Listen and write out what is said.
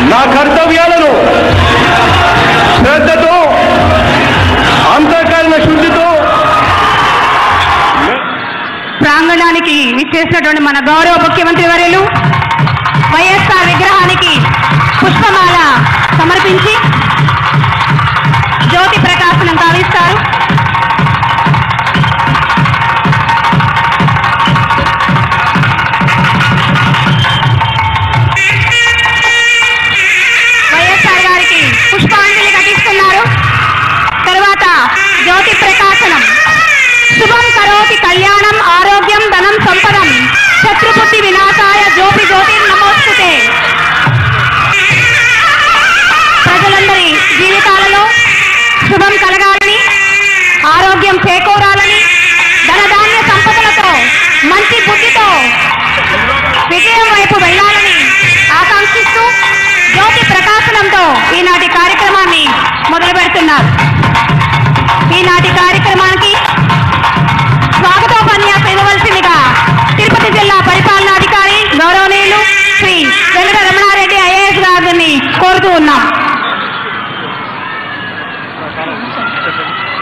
నా కర్తవ్యాలను శ్రద్ధతో అంతఃకరణ శుద్ధితో ప్రాంగణానికి విచ్చేసినటువంటి మన గౌరవ ముఖ్యమంత్రి వర్యులు వైఎస్ఆర్ విగ్రహానికి పుష్పమాల సమర్పించి జ్యోతి ప్రకాశనం కావిస్తారు వైఎస్ఆర్ గారికి పుష్పాంజలి ఘటిస్తున్నారు తర్వాత జ్యోతి ప్రకాశనం శుభం కరోతి కళ్యాణం ఆరోగ్యం ధనం సంపదం శత్రుబుద్ధి వినాశాయ జ్యోతి జ్యోతి నమోస్తుతే ప్రజలందరి జీవితాలలో శుభం కలగాలని ఆరోగ్యం చేకూరాలని ధనధాన్య సంపదలతో మంచి బుద్ధితో విజయం వైపు వెళ్ళాలని ఆకాంక్షిస్తూ జ్యోతి ప్రకాశనంతో ఈనాటి కార్యక్రమాన్ని మొదలు పెడుతున్నారు ఈనాటి కార్యక్రమానికి స్వాగతోపన్యాసం ఇవ్వవలసిందిగా తిరుపతి జిల్లా పరిపాలనాధికారి గౌరవనీయులు శ్రీ వెంకట రమణారెడ్డి ఐఏఎస్ గారిని కోరుతూ ఉన్నాం